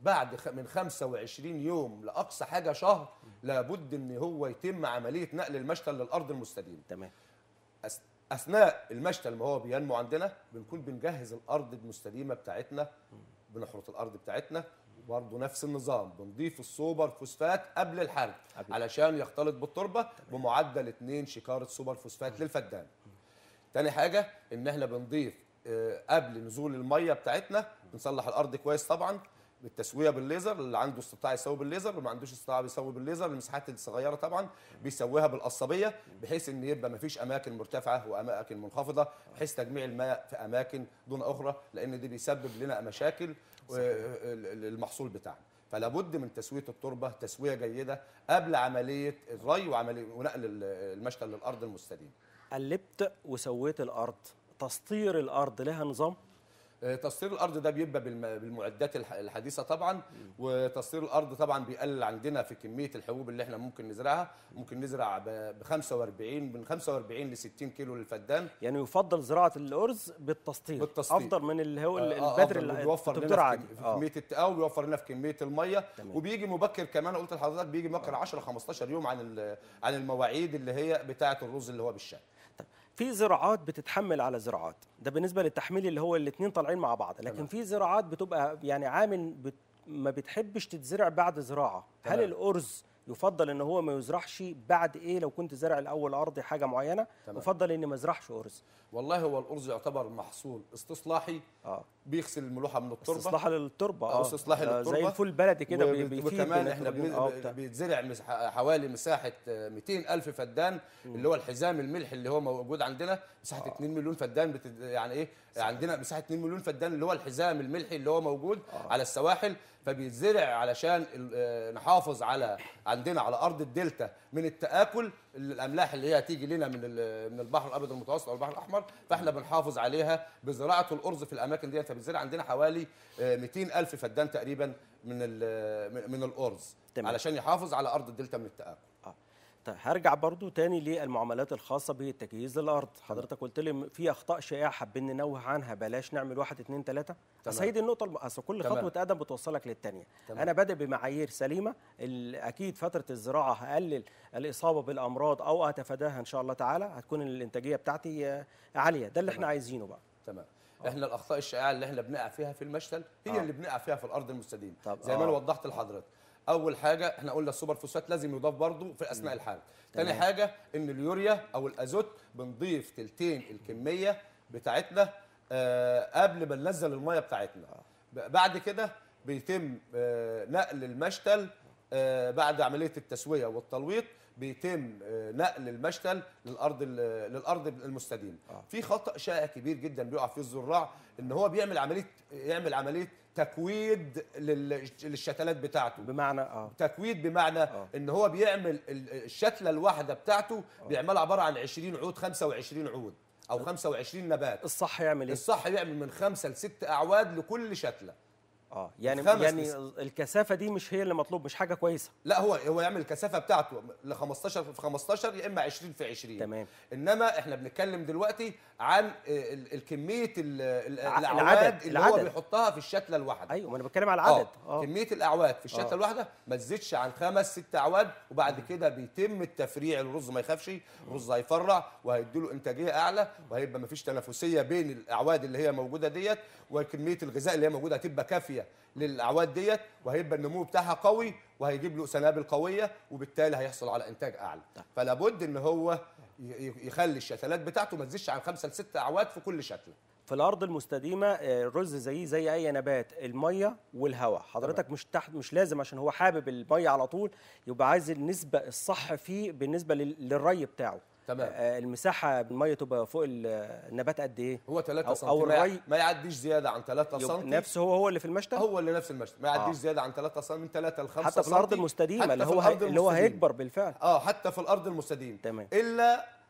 بعد خ- من 25 يوم لاقصى حاجه شهر لابد ان هو يتم عمليه نقل المشتل للارض المستديمه تمام أس- اثناء المشتل ما هو بينمو عندنا بنكون بنجهز الارض المستديمه بتاعتنا بنحرط الارض بتاعتنا برضه نفس النظام بنضيف السوبر فوسفات قبل الحرث قبل. علشان يختلط بالتربه بمعدل 2 شكاره سوبر فوسفات للفدان تاني حاجه ان احنا بنضيف آه، قبل نزول الميه بتاعتنا بنصلح الارض كويس طبعا بالتسويه بالليزر اللي عنده استطاعه يسوي بالليزر واللي ما عندوش استطاعه بيسوي بالليزر المساحات الصغيره طبعا بيسويها بالقصبيه بحيث ان يبقى ما فيش اماكن مرتفعه واماكن منخفضه بحيث تجميع الماء في اماكن دون اخرى لان دي بيسبب لنا مشاكل المحصول بتاعنا فلا بد من تسويه التربه تسويه جيده قبل عمليه الري وعمليه ونقل المشتل للارض المستديمه قلبت وسويت الارض تسطير الارض لها نظام آه، تسطير الارض ده بيبقى بالم- بالمعدات الح- الحديثه طبعا وتسطير الارض طبعا بيقلل عندنا في كميه الحبوب اللي احنا ممكن نزرعها ممكن نزرع ب 45 من 45 ل 60 كيلو للفدان يعني يفضل زراعه الارز بالتسطير بالتسطير. افضل من اللي هو آه، آه، البذر أفضل، اللي بيوفر الدكتور لنا عادي في, كم- آه. في كميه التقاوي بيوفر لنا في كميه الميه تمام. وبيجي مبكر كمان قلت لحضرتك بيجي مبكر 10 15 يوم عن ال- عن المواعيد اللي هي بتاعه الرز اللي هو بالشاي طيب، في زراعات بتتحمل على زراعات ده بالنسبه للتحميل اللي هو الاثنين طالعين مع بعض لكن تمام. في زراعات بتبقى يعني عامل بت ما بتحبش تتزرع بعد زراعه هل تمام. الارز يفضل ان هو ما يزرعش بعد ايه لو كنت زارع الاول ارضي حاجه معينه تمام. يفضل اني ما ازرعش ارز والله هو الارز يعتبر محصول استصلاحي اه بيغسل الملوحه من التربه استصلاح للتربه أو اه استصلاح ده زي للتربة. الفول البلدي كده بي- وب- بيفيد وكمان احنا بالنيتروجين. بن- اه بتاع. بيتزرع مس- حوالي مساحه آه، 200 الف فدان اللي هو الحزام الملح اللي هو موجود عندنا مساحه 2 مليون فدان بت... يعني ايه عندنا مساحه 2 مليون فدان اللي هو الحزام الملحي اللي هو موجود على السواحل فبيتزرع علشان ال- آه، نحافظ على عندنا على ارض الدلتا من التاكل الاملاح اللي هي هتيجي لنا من ال- من البحر الابيض المتوسط او البحر الاحمر فاحنا بنحافظ عليها بزراعه الارز في الاماكن دي فبيتزرع عندنا حوالي آه، 200 الف فدان تقريبا من ال- من- من الارز تمام. علشان يحافظ على ارض الدلتا من التاكل اه طيب هرجع برضو تاني للمعاملات الخاصة بالتجهيز للأرض حضرتك قلت لي في أخطاء شائعة حابين ننوه عنها بلاش نعمل واحد اتنين تلاتة بس تمام. هي دي النقطة الم- أصل كل تمام. خطوة قدم بتوصلك للتانية تمام. أنا بادئ بمعايير سليمة ال- أكيد فترة الزراعة هقلل الإصابة بالأمراض أو أتفاداها إن شاء الله تعالى هتكون الإنتاجية بتاعتي آه، عالية ده اللي احنا تمام. عايزينه بقى تمام احنا الاخطاء الشائعه اللي احنا بنقع فيها في المشتل هي آه. اللي بنقع فيها في الارض المستديمه طب زي ما انا آه. وضحت لحضرتك اول حاجه احنا قلنا السوبر فوسفات لازم يضاف برضه في اثناء الحال تاني تمام. حاجه ان اليوريا او الازوت بنضيف تلتين الكميه بتاعتنا آه قبل ما ننزل الميه بتاعتنا ب- بعد كده بيتم آه نقل المشتل آه بعد عمليه التسويه والتلويط بيتم آه نقل المشتل للارض ال- للارض المستديمه آه. في خطا شائع كبير جدا بيقع فيه الزراع ان هو بيعمل عمليه يعمل عمليه تكويد لل- للشتلات بتاعته بمعنى اه تكويد بمعنى آه. ان هو بيعمل ال- الشتله الواحده بتاعته بيعملها عباره عن 20 عود 25 عود او 25 نبات الصح يعمل ايه؟ الصح يعمل من خمسه لست اعواد لكل شتله اه يعني خمس يعني نس- الكثافة دي مش هي اللي مطلوب مش حاجة كويسة لا هو هو يعمل الكثافه بتاعته ل 15 في 15 يا اما 20 في 20 تمام انما احنا بنتكلم دلوقتي عن ال- الكميه ال- ال- ع- الاعواد العدد- اللي هو العدد. بيحطها في الشتله الواحده ايوه ما انا بتكلم على العدد اه كميه الاعواد في الشتله آه. الواحده ما تزيدش عن خمس ست اعواد وبعد كده بيتم التفريع الرز ما يخافش الرز هيفرع وهيديله انتاجيه اعلى وهيبقى ما فيش تنافسيه بين الاعواد اللي هي موجوده ديت وكميه الغذاء اللي هي موجوده هتبقى كافيه للاعواد ديت وهيبقى النمو بتاعها قوي وهيجيب له سنابل قويه وبالتالي هيحصل على انتاج اعلى فلا بد ان هو ي- ي- يخلي الشتلات بتاعته ما تزيدش عن خمسه لست اعواد في كل شتله في الارض المستديمه آه، الرز زيه زي اي نبات الميه والهواء حضرتك مش تحت مش لازم عشان هو حابب الميه على طول يبقى عايز النسبه الصح فيه بالنسبه لل- للري بتاعه تمام. آه، المساحه الميه تبقى فوق ال- النبات قد ايه هو 3 أو- سم أو ما يع- الري- ما يعديش زياده عن 3 يبقى سم نفسه هو هو اللي في المشتل هو اللي نفس المشتل ما يعديش آه. زياده عن 3 سم من 3 ل 5 حتى في الارض المستديمه اللي هو هي- اللي هو هيكبر بالفعل اه حتى في الارض المستديم تمام. الا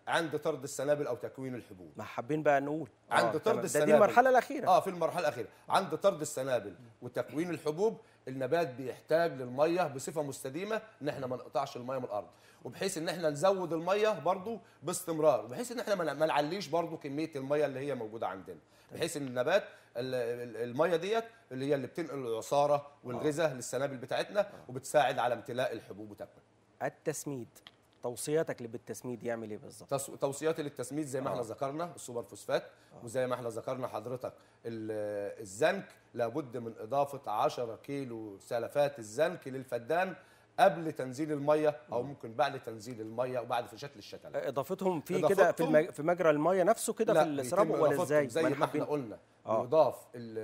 عند طرد السنابل او تكوين الحبوب ما حابين بقى نقول عند آه، طرد تمام. ده دي السنابل. المرحله الاخيره اه في المرحله الاخيره عند طرد السنابل وتكوين الحبوب النبات بيحتاج للميه بصفه مستديمه ان احنا ما نقطعش الميه من الارض وبحيث ان احنا نزود الميه برضو باستمرار وبحيث ان احنا ما ما نعليش برضو كميه الميه اللي هي موجوده عندنا بحيث ان النبات ال- ال- الميه ديت اللي هي اللي بتنقل العصاره والغذاء للسنابل بتاعتنا وبتساعد على امتلاء الحبوب وتكوين التسميد توصياتك اللي بالتسميد يعمل ايه بالظبط تص- توصيات للتسميد زي ما احنا آه. ذكرنا السوبر فوسفات وزي ما احنا ذكرنا حضرتك ال- الزنك لابد من اضافه 10 كيلو سلفات الزنك للفدان قبل تنزيل الميه او ممكن بعد تنزيل الميه وبعد في شكل الشتل اضافتهم في كده في إضافتهم- المج... في مجرى الميه نفسه كده في السراب بيتم ولا إضافتهم ازاي زي ما ما احنا حابين- قلنا آه. بيضاف ال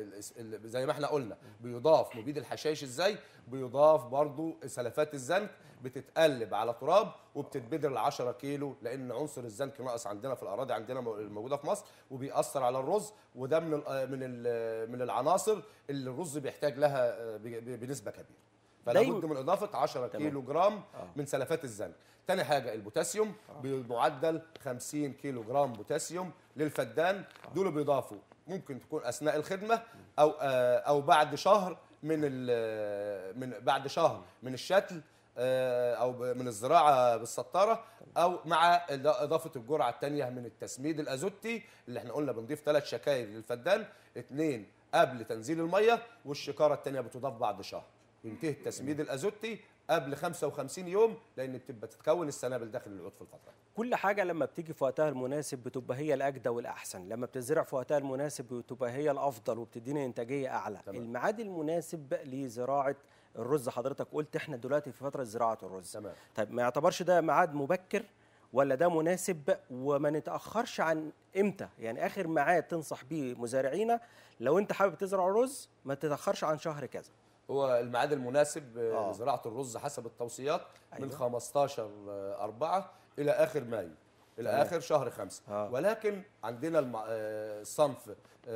ال ال زي ما احنا قلنا بيضاف مبيد الحشائش ازاي بيضاف برضو سلفات الزنك بتتقلب على تراب وبتتبدر ل 10 كيلو لان عنصر الزنك ناقص عندنا في الاراضي عندنا مو- الموجوده في مصر وبيأثر على الرز وده من ال من ال من العناصر اللي الرز بيحتاج لها آه، ب- ب- بنسبه كبيره فلا دايما- بد من اضافه 10 تمام. كيلو جرام من سلفات الزنك تاني حاجه البوتاسيوم بمعدل 50 كيلو جرام بوتاسيوم للفدان دول بيضافوا ممكن تكون اثناء الخدمه او آه، او بعد شهر من ال- من بعد شهر من الشتل آه، او ب- من الزراعه بالسطاره او مع إضا- اضافه الجرعه الثانيه من التسميد الازوتي اللي احنا قلنا بنضيف ثلاث شكاير للفدان اثنين قبل تنزيل الميه والشكاره الثانيه بتضاف بعد شهر ينتهي التسميد الازوتي قبل 55 يوم لان بتبقى تتكون السنابل داخل العود في الفتره كل حاجه لما بتيجي في وقتها المناسب بتبقى هي الاجدى والاحسن لما بتزرع في وقتها المناسب بتبقى هي الافضل وبتدينا انتاجيه اعلى تمام. الميعاد المناسب لزراعه الرز حضرتك قلت احنا دلوقتي في فتره زراعه الرز تمام طيب ما يعتبرش ده ميعاد مبكر ولا ده مناسب وما نتاخرش عن امتى يعني اخر ميعاد تنصح بيه مزارعينا لو انت حابب تزرع رز ما تتاخرش عن شهر كذا هو الميعاد المناسب آه. آه. لزراعه الرز حسب التوصيات أيوة. من أيوة. 15 4 الى اخر مايو الى تمام. اخر شهر خمسة آه. ولكن عندنا الم- آه، الصنف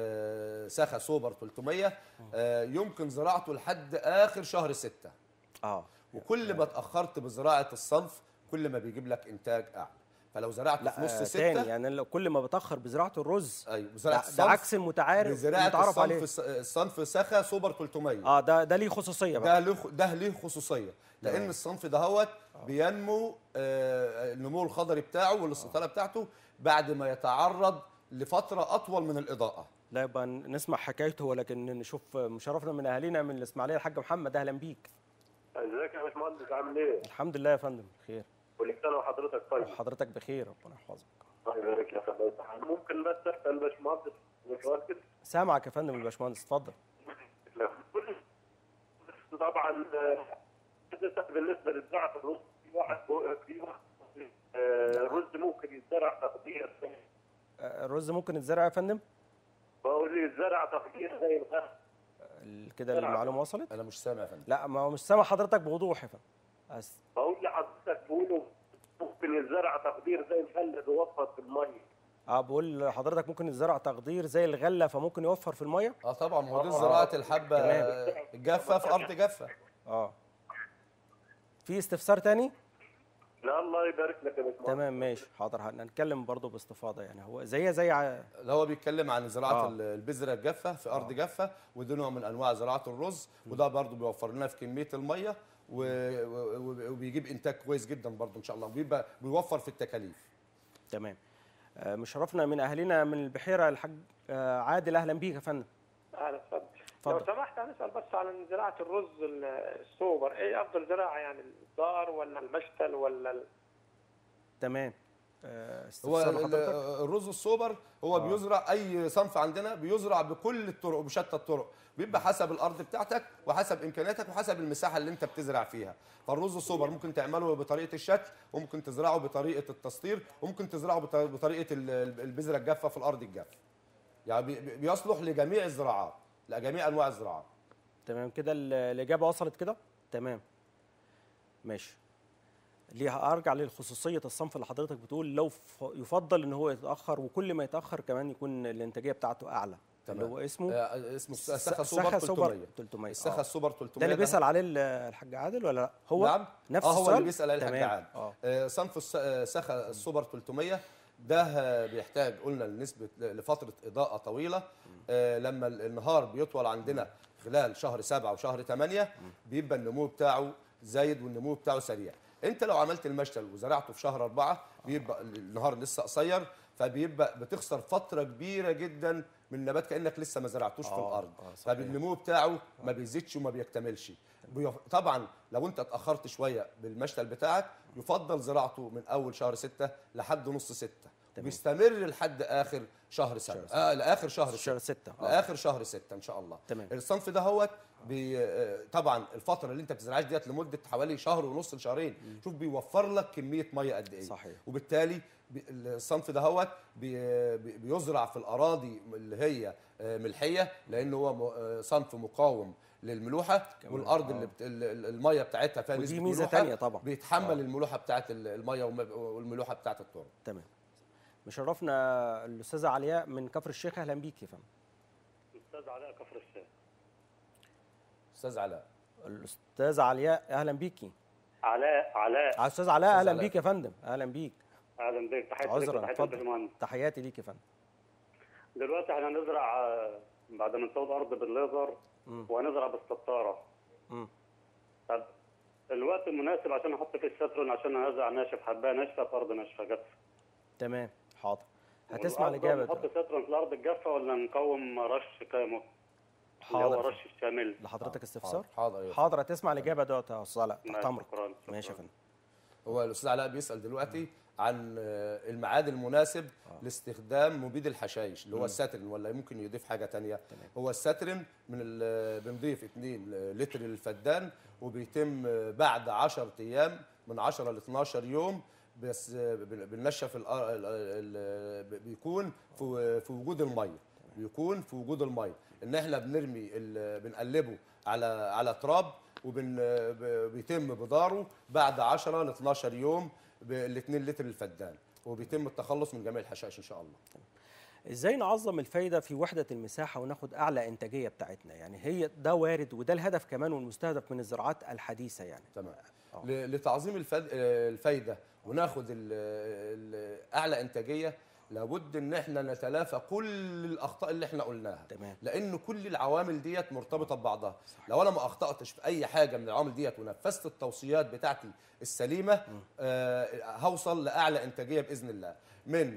آه، سخا سوبر 300 آه، يمكن زراعته لحد اخر شهر ستة اه وكل ما اتاخرت بزراعه الصنف كل ما بيجيب لك انتاج اعلى فلو زرعت لا في نص آه ستة تاني يعني لو كل ما بتاخر بزراعه الرز ايوه ده, بزراعه ده الصنف عكس المتعارف بزراعه المتعارف عليه الصنف الصنف سخا سوبر 300 اه ده ده ليه خصوصيه بقى ده له ده ليه خصوصيه لان تمام. الصنف دهوت بينمو آه، النمو الخضري بتاعه والاستطاله بتاعته بعد ما يتعرض لفتره اطول من الاضاءه لا يبقى نسمع حكايته ولكن نشوف مشرفنا من اهالينا من الاسماعيليه الحاج محمد اهلا بيك ازيك يا باشمهندس عامل ايه؟ الحمد لله يا فندم بخير كل سنه وحضرتك طيب حضرتك بخير ربنا يحفظك الله يبارك لك الله يفتح عليك. ممكن بس اسال باشمهندس سؤال كده؟ سامعك يا فندم الباشمهندس اتفضل لا. بس طبعا آه، بالنسبه لزراعه الرز في واحد في واحد آه، الرز ممكن يتزرع تقدير آه، الرز ممكن يتزرع يا فندم بقول لي يتزرع تقدير زي الغنم ال- كده المعلومه وصلت انا مش سامع يا فندم لا ما هو مش سامع حضرتك بوضوح يا فندم أس... بقول لحضرتك بقولوا ممكن يتزرع تقدير زي الغله بيوفر في الميه اه بقول لحضرتك ممكن يتزرع تقدير زي الغله فممكن يوفر في الميه اه طبعا ما هو دي آه. زراعه الحبه تمام. جافه في ارض جافه اه في استفسار تاني لا الله يبارك لك يا باشمهندس تمام ماشي حاضر هنتكلم برضه باستفاضه يعني هو زي زي ع... اللي هو بيتكلم عن زراعه آه. آه. البذره الجافه في ارض جافه وده نوع من انواع زراعه الرز وده برضو بيوفر لنا في كميه الميه و... و... وبيجيب انتاج كويس جدا برضو ان شاء الله بيبقى بيوفر في التكاليف تمام آه، مشرفنا من اهالينا من البحيره الحاج آه، عادل اهلا بيك يا فندم اهلا اتفضل اتفضل. لو سمحت هنسال بس عن زراعه الرز ال- السوبر ايه افضل زراعه يعني الدار ولا المشتل ولا ال... تمام آه، هو استفسار ال- حضرتك الرز السوبر هو آه. آه. بيزرع اي صنف عندنا بيزرع بكل الطرق وبشتى الطرق بيبقى حسب الارض بتاعتك وحسب امكانياتك وحسب المساحه اللي انت بتزرع فيها فالرز السوبر ممكن تعمله بطريقه الشتل وممكن تزرعه بطريقه التسطير وممكن تزرعه بط- بطريقه ال- ال- البذره الجافه في الارض الجافه يعني بي- بي- بيصلح لجميع الزراعات لجميع انواع الزراعات تمام كده ال- الاجابه وصلت كده تمام ماشي ليه ارجع للخصوصيه الصنف اللي حضرتك بتقول لو ف- يفضل ان هو يتاخر وكل ما يتاخر كمان يكون الانتاجيه بتاعته اعلى اللي هو اسمه آه، اسمه س- سخا سخا سوبر 300 300 السخا آه. السوبر 300 ده اللي ده بيسال عليه ال- الحاج عادل ولا لا هو نعم نفس اه هو السؤال اللي بيسال عليه الحاج تمام. عادل اه آه، صنف الس- آه، سخا السوبر 300 ده آه، بيحتاج قلنا لنسبه لفتره اضاءه طويله آه، لما ال- النهار بيطول عندنا خلال شهر سبعة وشهر ثمانية بيبقى النمو بتاعه زايد والنمو بتاعه سريع انت لو عملت المشتل وزرعته في شهر أربعة بيبقى النهار لسه قصير فبيبقى بتخسر فتره كبيره جدا من النبات كانك لسه ما زرعتوش في آه، الارض آه، صحيح. فالنمو بتاعه ما بيزيدش وما بيكتملش بيف- طبعا لو انت اتاخرت شويه بالمشتل بتاعك يفضل زراعته من اول شهر ستة لحد نص ستة تمام. بيستمر لحد اخر شهر سبعة آه لاخر شهر شهر ستة 6 لاخر شهر ستة ان شاء الله تمام. الصنف ده هو بي آه، طبعا الفتره اللي انت بتزرعهاش ديت لمده حوالي شهر ونص لشهرين شوف بيوفر لك كميه ميه قد ايه صحيح. وبالتالي بي- الصنف ده هو بي بي- بيزرع في الاراضي اللي هي آه، ملحيه لان هو م- آه، صنف مقاوم للملوحه كمان، والارض آه. اللي بت... ال- ال- الميه بتاعتها فيها ودي نسبه ميزة ملوحة تانية طبعا. بيتحمل آه. الملوحه بتاعت ال- الميه والم- والملوحه بتاعت التربه تمام مشرفنا الاستاذه علياء من كفر الشيخ اهلا بيك يا فندم استاذ علاء كفر الشيخ استاذ علاء الاستاذه علياء اهلا بيكي علاء علاء استاذ علاء أستاذ اهلا علاء. بيك يا فندم اهلا بيك اهلا بك تحياتي لك عذرا وتحياتي اتفضل للباشمهندس تحياتي ليك يا فندم دلوقتي احنا هنزرع آه، بعد ما نسوي الارض بالليزر مم. وهنزرع بالسطاره مم. طب الوقت المناسب عشان احط فيه السترون عشان ازرع ناشف حبايه ناشفه في ارض ناشفه جافه تمام حاضر هتسمع والأفضل الاجابه نحط ده. سترون في الارض الجافه ولا نقوم رش كامو اللي هو حاضر رش الشامل لحضرتك استفسار حاضر أيوة. حاضر هتسمع الاجابه دلوقتي يا استاذ علاء تحت ماشي، امرك شكراً، شكراً. ماشي يا فندم هو الاستاذ علاء بيسال دلوقتي عن آه، الميعاد المناسب لاستخدام مبيد الحشائش اللي هو الساترين ولا ممكن يضيف حاجه تانية هو الساترين من ال- بنضيف 2 لتر للفدان وبيتم آه، بعد 10 ايام من 10 ل 12 يوم بس آه، بن- بننشف الأر- ال- ال- بيكون في في وجود الميه بيكون في وجود الميه ان احنا بنرمي ال- بنقلبه على على تراب وبن ب- بيتم بداره بعد 10 ل 12 يوم بال 2 لتر الفدان وبيتم التخلص من جميع الحشائش ان شاء الله ازاي نعظم الفايده في وحده المساحه وناخد اعلى انتاجيه بتاعتنا يعني هي ده وارد وده الهدف كمان والمستهدف من الزراعات الحديثه يعني تمام آه. ل- لتعظيم الفد... الفايده وناخد ال... ال... اعلى انتاجيه لابد ان احنا نتلافى كل الاخطاء اللي احنا قلناها تمام. لان كل العوامل ديت مرتبطه ببعضها لو انا ما اخطاتش في اي حاجه من العوامل ديت ونفذت التوصيات بتاعتي السليمه آه هوصل لاعلى انتاجيه باذن الله من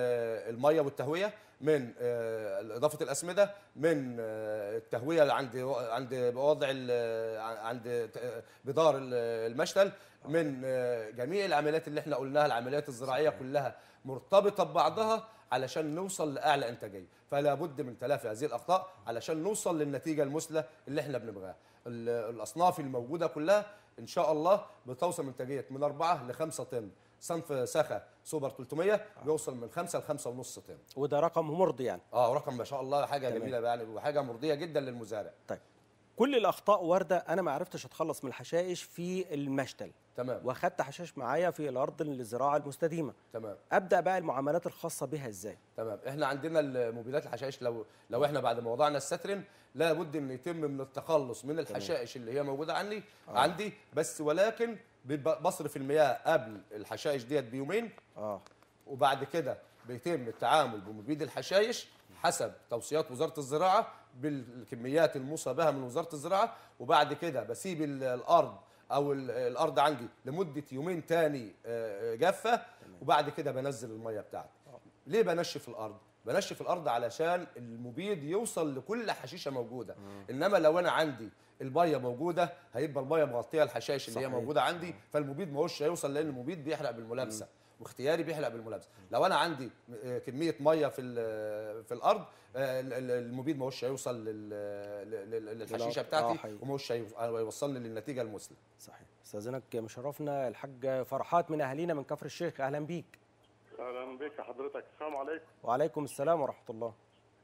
آه الميه والتهويه من آه اضافه الاسمده من آه التهويه عند عند وضع ال- عند ت- بدار ال- المشتل من آه جميع العمليات اللي احنا قلناها العمليات الزراعيه كلها مرتبطه ببعضها علشان نوصل لاعلى انتاجيه فلا بد من تلافي هذه الاخطاء علشان نوصل للنتيجه المثلى اللي احنا بنبغاها ال- الاصناف الموجوده كلها ان شاء الله بتوصل من انتاجيه من 4 ل 5 طن صنف سخا سوبر 300 بيوصل من 5 ل 5 ونص طن وده رقم مرضي يعني اه رقم ما شاء الله حاجه تمام. جميله يعني وحاجه مرضيه جدا للمزارع طيب كل الاخطاء وارده انا ما عرفتش اتخلص من الحشائش في المشتل تمام واخدت حشائش معايا في الارض للزراعه المستديمه تمام ابدا بقى المعاملات الخاصه بها ازاي تمام احنا عندنا المبيدات الحشائش لو لو احنا بعد ما وضعنا السترن لابد ان يتم من التخلص من الحشائش اللي هي موجوده عندي آه. عندي بس ولكن بيبقى بصرف المياه قبل الحشائش ديت بيومين اه وبعد كده بيتم التعامل بمبيد الحشائش حسب توصيات وزاره الزراعه بالكميات الموصى بها من وزاره الزراعه وبعد كده بسيب ال- الارض او ال- الارض عندي لمده يومين تاني آه، آه، جافه وبعد كده بنزل الميه بتاعتي ليه بنشف الارض بنشف الارض علشان المبيد يوصل لكل حشيشه موجوده انما لو انا عندي الميه موجوده هيبقى الميه مغطيه الحشائش اللي هي صحيح. موجوده عندي فالمبيد ما هوش هيوصل لان المبيد بيحرق بالملامسه واختياري بيحرق بالملامسه لو انا عندي آه، كميه ميه في ال- في الارض آه، ال- ال- المبيد ما هوش هيوصل لل- لل- للحشيشه للأرض. آه، بتاعتي حقيقي. وما هوش هيو- هيوصلني للنتيجه المثلى صحيح استاذنك مشرفنا الحاج فرحات من اهالينا من كفر الشيخ اهلا بيك اهلا بك حضرتك السلام عليكم وعليكم السلام ورحمه الله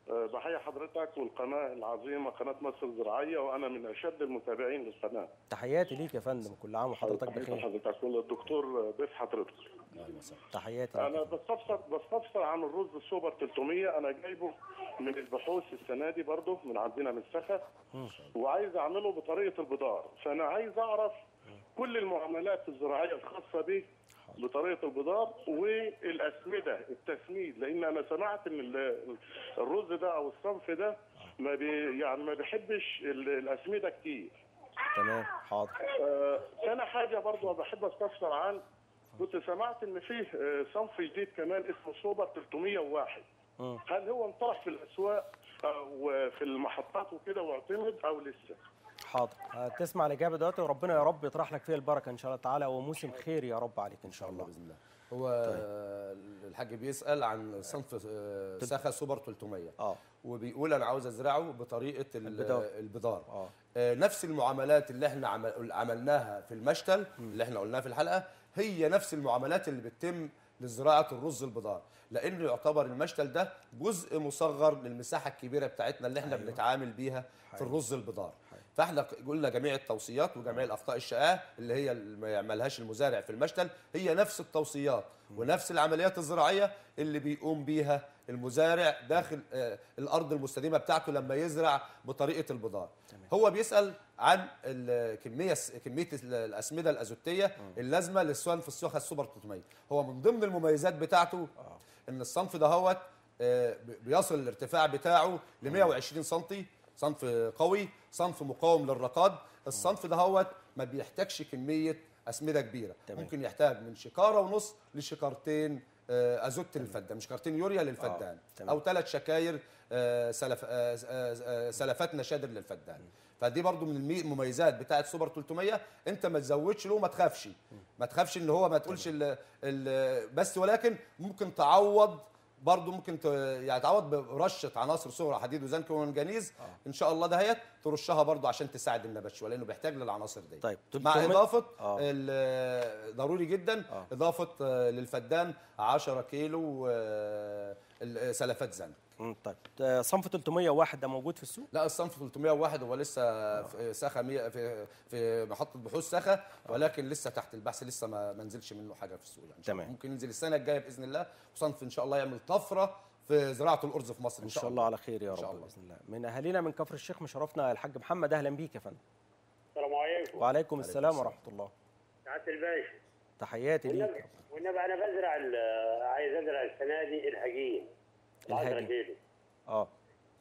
آه، بحيي حضرتك والقناه العظيمه قناه مصر الزراعيه وانا من اشد المتابعين للقناه تحياتي ليك يا فندم كل عام وحضرتك تحية بخير حضرتك والدكتور ضيف حضرتك تحياتي ليك انا يا فندم. بستفسر بستفسر عن الرز السوبر 300 انا جايبه من البحوث السنه دي برضه من عندنا من سخا وعايز اعمله بطريقه البضار فانا عايز اعرف كل المعاملات الزراعيه الخاصه به بطريقه البضار والاسمده التسميد لان انا سمعت ان ال- الرز ده او الصنف ده ما بي يعني ما بيحبش ال- الاسمده كتير تمام حاضر آه، تاني حاجة برضو بحب استفسر عن كنت سمعت ان فيه آه، صنف جديد كمان اسمه سوبر 301 مم. هل هو انطرح في الاسواق او في المحطات وكده واعتمد او لسه؟ حاضر هتسمع الاجابه دلوقتي وربنا يا رب يطرح لك فيها البركه ان شاء الله تعالى وموسم خير يا رب عليك ان شاء الله باذن الله هو الحاج بيسال عن صنف آه، سخا سوبر 300 اه وبيقول انا عاوز ازرعه بطريقه ال- البدار. البدار اه آه، نفس المعاملات اللي احنا عمل- عملناها في المشتل اللي احنا قلناها في الحلقه هي نفس المعاملات اللي بتتم لزراعه الرز البضار لانه يعتبر المشتل ده جزء مصغر للمساحه الكبيره بتاعتنا اللي احنا أيوة. بنتعامل بيها في حقيقي. الرز البضار حقيقي. فاحنا قلنا جميع التوصيات وجميع الاخطاء الشائعه اللي هي اللي ما يعملهاش المزارع في المشتل هي نفس التوصيات ونفس العمليات الزراعيه اللي بيقوم بيها المزارع داخل آه، الارض المستديمه بتاعته لما يزرع بطريقه البضار تمام. هو بيسال عن الكميه كميه الاسمده الازوتيه اللازمه للصنف السخا السوبر 300 هو من ضمن المميزات بتاعته آه. ان الصنف دهوت آه، بيصل الارتفاع بتاعه ل 120 سم صنف قوي صنف مقاوم للركاد الصنف دهوت ما بيحتاجش كميه اسمده كبيره تمام. ممكن يحتاج من شكاره ونص لشكارتين آه، ازوت للفدان مش شكارتين يوريا للفدان تمام. او ثلاث شكاير آه، سلف آه، آه، آه، سلفات نشادر للفدان فدي برضو من المي- المميزات بتاعه سوبر 300 انت ما تزودش له ما تخافش ما تخافش ان هو ما تقولش ال ال بس ولكن ممكن تعوض برضو ممكن ت- يعني تعوض برشه عناصر صغرى حديد وزنك ومنجنيز ان شاء الله دهيت ترشها برضو عشان تساعد النبات شويه لانه بيحتاج للعناصر دي طيب مع 300 اضافه آه. ال- ضروري جدا آه. اضافه آه، للفدان 10 كيلو آه، ال- سلفات زنك مم، طيب آه، صنف 301 ده موجود في السوق لا الصنف 301 هو لسه في سخا مية- في في محطه بحوث سخا ولكن لسه تحت البحث لسه ما ما نزلش منه حاجه في السوق يعني إن شاء الله. تمام. ممكن ينزل السنه الجايه باذن الله وصنف ان شاء الله يعمل طفره في زراعه الارز في مصر ان شاء الله على خير يا إن شاء رب الله. باذن الله من اهالينا من كفر الشيخ مشرفنا الحاج محمد اهلا بيك يا فندم السلام عليكم وعليكم السلام السلام. ورحمه الله سعاده الباشا تحياتي ليك والنبي والنبي انا بزرع ال- عايز ازرع السنه دي الهجين 10 الهجين. كيلو اه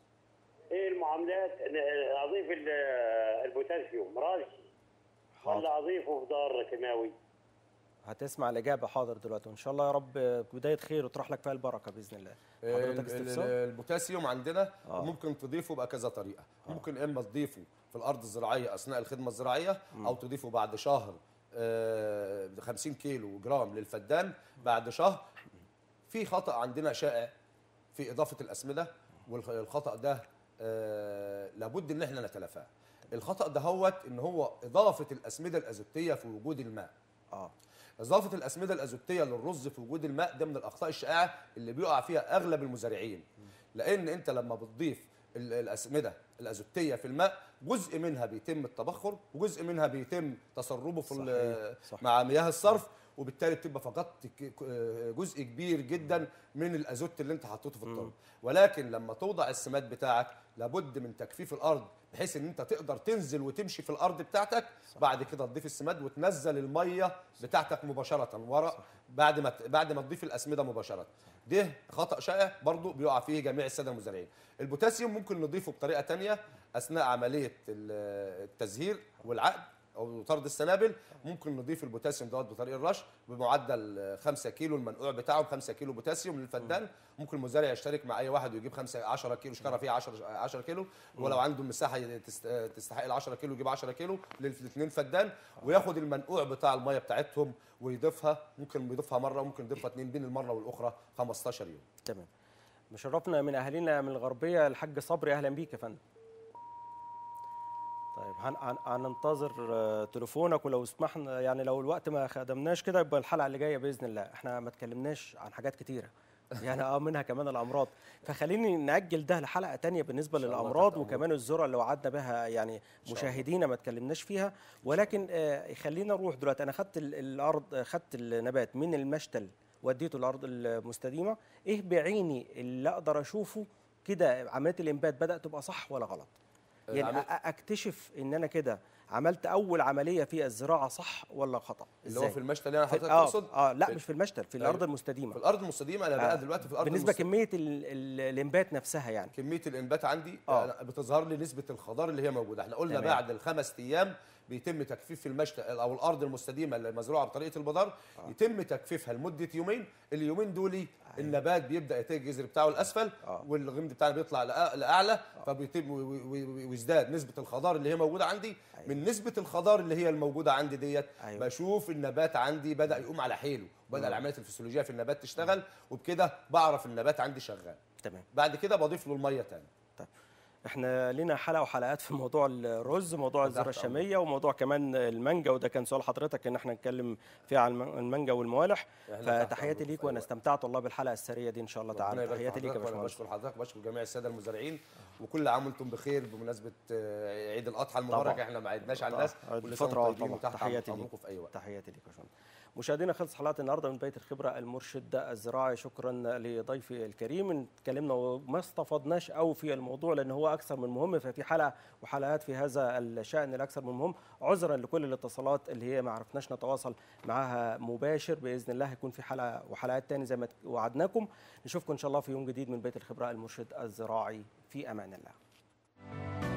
ايه المعاملات أنا اضيف ال- البوتاسيوم رش حاضر ولا اضيفه في دار كيماوي هتسمع الاجابه حاضر دلوقتي وان شاء الله يا رب بدايه خير وتروح لك فيها البركه باذن الله حضرتك ال- ال- استفسار البوتاسيوم عندنا آه. ممكن تضيفه بكذا طريقه ممكن اما تضيفه في الارض الزراعيه اثناء الخدمه الزراعيه او تضيفه بعد شهر آه، 50 كيلو جرام للفدان بعد شهر في خطا عندنا شائع في اضافه الاسمده والخطا ده آه، لابد ان احنا نتلافاه الخطا ده هوت ان هو اضافه الاسمده الازوتيه في وجود الماء اه اضافه الاسمده الازوتيه للرز في وجود الماء ده من الاخطاء الشائعه اللي بيقع فيها اغلب المزارعين لان انت لما بتضيف ال- الاسمده الازوتيه في الماء جزء منها بيتم التبخر وجزء منها بيتم تسربه في ال- صحيح، صح. مع مياه الصرف وبالتالي بتبقى فقدت ك- ك- جزء كبير جدا من الازوت اللي انت حطيته في التربه ولكن لما توضع السماد بتاعك لابد من تجفيف الارض بحيث ان انت تقدر تنزل وتمشي في الارض بتاعتك بعد كده تضيف السماد وتنزل الميه بتاعتك مباشره ورا بعد ما ت- بعد ما تضيف الاسمده مباشره ده خطا شائع برضو بيقع فيه جميع الساده المزارعين البوتاسيوم ممكن نضيفه بطريقه تانية اثناء عمليه ال- التزهير والعقد او طرد السنابل ممكن نضيف البوتاسيوم دوت بطريق الرش بمعدل 5 كيلو المنقوع بتاعه ب 5 كيلو بوتاسيوم للفدان ممكن المزارع يشترك مع اي واحد ويجيب 5 10 كيلو شكاره فيه 10 10 كيلو ولو عنده مساحه تست- تستحق ال 10 كيلو يجيب 10 كيلو للاثنين فدان وياخد المنقوع بتاع الميه بتاعتهم ويضيفها ممكن يضيفها مره وممكن يضيفها اثنين بين المره والاخرى 15 يوم تمام مشرفنا من اهالينا من الغربيه الحاج صبري اهلا بيك يا فندم طيب هن هن هننتظر آه، تليفونك ولو سمحنا يعني لو الوقت ما خدمناش كده يبقى الحلقه اللي جايه باذن الله احنا ما اتكلمناش عن حاجات كتيره يعني اه منها كمان الامراض فخليني ناجل ده لحلقه تانية بالنسبه شاء الله للامراض تحت أمرك. وكمان الذره اللي وعدنا بها يعني مشاهدينا ما اتكلمناش فيها ولكن آه خلينا نروح دلوقتي انا خدت ال- الارض خدت النبات من المشتل وديته الارض المستديمه ايه بعيني اللي اقدر اشوفه كده عمليه الانبات بدات تبقى صح ولا غلط يعني عمل- أ- أ- اكتشف ان انا كده عملت اول عمليه في الزراعه صح ولا خطا اللي هو إزاي؟ في المشتل اللي انا في- حضرتك اه تقصد اه لا في- مش في المشتل في أيوة. الارض المستديمه في الارض المستديمه انا بقى آه. دلوقتي في الارض بالنسبه المستديمة. كميه ال- ال- الانبات نفسها يعني كميه الانبات عندي آه. آه. بتظهر لي نسبه الخضار اللي هي موجوده احنا قلنا تمام. بعد الخمس ايام بيتم تجفيف المشتل او الارض المستديمه اللي مزروعه بطريقه البدار آه. يتم تجفيفها لمده يومين اليومين دول النبات بيبدا يتجه الجذر بتاعه الاسفل آه. والغمد بتاعنا بيطلع لأ- لاعلى فبيتم و- و- و- ويزداد نسبه الخضار اللي هي موجوده عندي أيوة. من نسبه الخضار اللي هي الموجوده عندي ديت أيوة. بشوف النبات عندي بدا يقوم على حيله وبدا مم. العمليات الفسيولوجيه في النبات تشتغل وبكده بعرف النبات عندي شغال تمام بعد كده بضيف له الميه تاني احنا لنا حلقه وحلقات في موضوع الرز موضوع تحت الذره أمرك. الشاميه وموضوع كمان المانجا وده كان سؤال حضرتك ان احنا نتكلم فيه على الم- المانجا والموالح إحنا تحت فتحياتي أمرك ليك في أي وانا وقت. استمتعت والله بالحلقه السريه دي ان شاء الله ربنا تعالى يبارك في تحياتي ليك يا حضرتك وانا باشمهندس بشكر حضرتك بشكر جميع الساده المزارعين وكل عام وانتم بخير بمناسبه آه، عيد الاضحى المبارك طبعا. احنا ما عدناش على طبعا. الناس كل سنه الفترة وانتم طيبين طبعا. وتحت تحياتي ليك. امركم في اي وقت تحياتي ليك يا باشمهندس مشاهدينا خلص حلقه النهارده من بيت الخبره المرشد الزراعي شكرا لضيفي الكريم اتكلمنا وما استفدناش قوي في الموضوع لان هو اكثر من مهم ففي حلقه وحلقات في هذا الشان الاكثر من مهم عذرا لكل الاتصالات اللي هي ما عرفناش نتواصل معاها مباشر باذن الله هيكون في حلقه وحلقات تاني زي ما وعدناكم نشوفكم ان شاء الله في يوم جديد من بيت الخبره المرشد الزراعي في امان الله